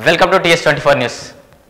welcome to TS twenty four news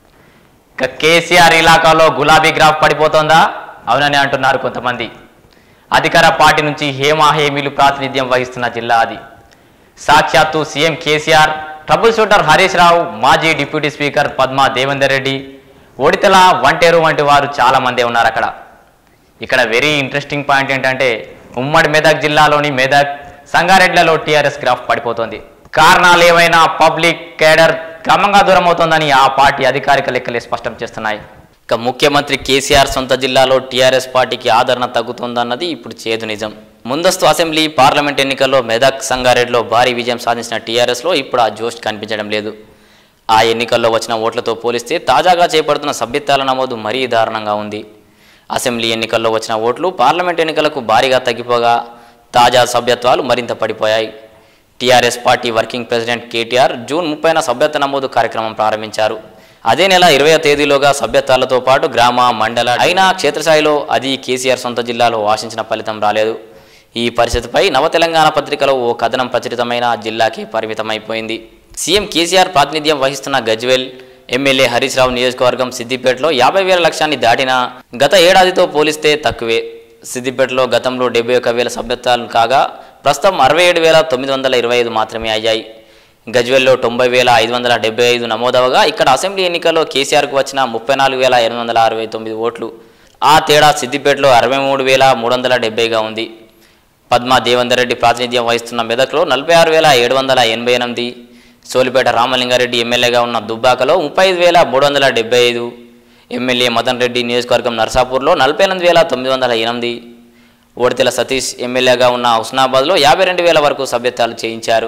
ఇక KCR ఇలాకాలో గులాబీ graph పడిపోతోందా అవునని అంటున్నారు కొంతమంది అధికార పార్టీ నుంచి హేమా హేమీలు ప్రాతినిధ్యం వహిస్తున్న జిల్లా అది సాక్షాత్తు CM KCR trouble shooter Harish Rao మాజీ డిప్యూటీ స్పీకర్ పద్మా దేవేందర్ రెడ్డి ఒడితల వంటేరు వంటి వారు చాలా మందే ఉన్నారు అక్కడ ఇక్కడ వెరీ ఇంట్రెస్టింగ్ పాయింట్ ఏంటంటే ఉమ్మడి మెదక్ జిల్లాలోని మెదక్ సంగారెడ్లలో టీఆర్ఎస్ గ్రాఫ్ పడిపోతుంది కారణాలు ఏమైనా పబ్లిక్ కేడర్ క్రమంగా దూరం అవుతోందని ఆ పార్టీ అధికారిక లెక్కలే స్పష్టం చేస్తున్నాయి ఇక ముఖ్యమంత్రి కేసీఆర్ సొంత జిల్లాలో టీఆర్ఎస్ పార్టీకి ఆదరణ తగ్గుతోందన్నది ఇప్పుడు చేదు నిజం ముందస్తు అసెంబ్లీ పార్లమెంట్ ఎన్నికల్లో మెదక్ సంగారెడ్డిలో భారీ విజయం సాధించిన టీఆర్ఎస్లో ఇప్పుడు ఆ జోష్ కనిపించడం లేదు ఆ ఎన్నికల్లో వచ్చిన ఓట్లతో పోలిస్తే తాజాగా చేపడుతున్న సభ్యత్వాల నమోదు మరీ దారుణంగా ఉంది అసెంబ్లీ ఎన్నికల్లో వచ్చిన ఓట్లు పార్లమెంట్ ఎన్నికలకు భారీగా తగ్గిపోగా తాజా సభ్యత్వాలు మరింత పడిపోయాయి TRS party working president KTR June ముప్పైన సభ్యత్వ నమోదు కార్యక్రమం ప్రారంభించారు అదే నెల ఇరవై తేదీలోగా సభ్యత్వాలతో పాటు గ్రామ మండల అయినా క్షేత్రస్థాయిలో అది కేసీఆర్ సొంత జిల్లాలో ఆశించిన ఫలితం రాలేదు ఈ పరిస్థితిపై నవ తెలంగాణ పత్రికలో ఓ కథనం ప్రచురితమైన జిల్లాకి పరిమితమైపోయింది సీఎం కేసీఆర్ ప్రాతినిధ్యం వహిస్తున్న గజ్వెల్ ఎమ్మెల్యే హరీష్ రావు నియోజకవర్గం సిద్దిపేటలో యాభై వేల లక్ష్యాన్ని దాటినా గత ఏడాదితో పోలిస్తే తక్కువే సిద్దిపేటలో గతంలో డెబ్బై ఒక వేల సభ్యత్వాలు కాగా ప్రస్తుతం అరవై ఏడు వేల తొమ్మిది వందల ఇరవై ఐదు మాత్రమే అయ్యాయి గజ్వెల్లో తొంభై వేల ఐదు వందల డెబ్బై ఐదు నమోదవగా ఇక్కడ అసెంబ్లీ ఎన్నికల్లో కేసీఆర్కు వచ్చిన ముప్పై నాలుగు వేల ఎనిమిది వందల అరవై తొమ్మిది ఓట్లు ఆ తేడా సిద్దిపేటలో అరవై మూడు వేల మూడు వందల డెబ్బైగా ఉంది పద్మా దేవేందర్ రెడ్డి ప్రాతినిధ్యం వహిస్తున్న మెదక్లో నలభై ఆరు వేల ఏడు వందల ఎనభై ఎనిమిది సోలిపేట రామలింగారెడ్డి ఎమ్మెల్యేగా ఉన్న దుబ్బాకలో ముప్పై ఐదు వేల మూడు వందల డెబ్బై ఐదు ఎమ్మెల్యే మదన్ రెడ్డి నియోజకవర్గం నర్సాపూర్లో నలభై ఎనిమిది వేల తొమ్మిది వందల ఎనిమిది ఓడితెల సతీష్ ఎమ్మెల్యేగా ఉన్న హుస్నాబాద్లో యాభై రెండు వేల వరకు సభ్యత్వాలు చేయించారు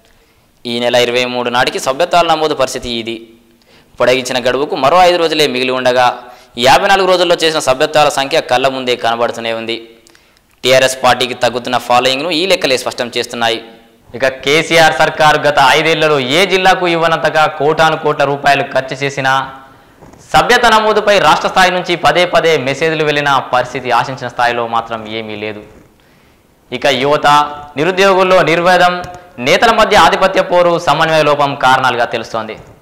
ఈ నెల ఇరవై మూడు నాటికి సభ్యత్వాల నమోదు పరిస్థితి ఇది పొడిగించిన గడువుకు మరో ఐదు రోజులే మిగిలి ఉండగా యాభై నాలుగు రోజుల్లో చేసిన సభ్యత్వాల సంఖ్య కళ్ళ ముందే కనబడుతూనే ఉంది టీఆర్ఎస్ పార్టీకి తగ్గుతున్న ఫాలోయింగ్ను ఈ లెక్కలే స్పష్టం చేస్తున్నాయి ఇక కేసీఆర్ సర్కార్ గత ఐదేళ్లలో ఏ జిల్లాకు ఇవ్వనంతగా కోటాను కోట్ల రూపాయలు ఖర్చు చేసినా సభ్యత నమోదుపై రాష్ట్ర స్థాయి నుంచి పదే పదే మెసేజ్లు వెళ్ళిన పరిస్థితి ఆశించిన స్థాయిలో మాత్రం ఏమీ లేదు ఇక యువత నిరుద్యోగుల్లో నిర్వేదం నేతల మధ్య ఆధిపత్య పోరు సమన్వయ లోపం కారణాలుగా తెలుస్తోంది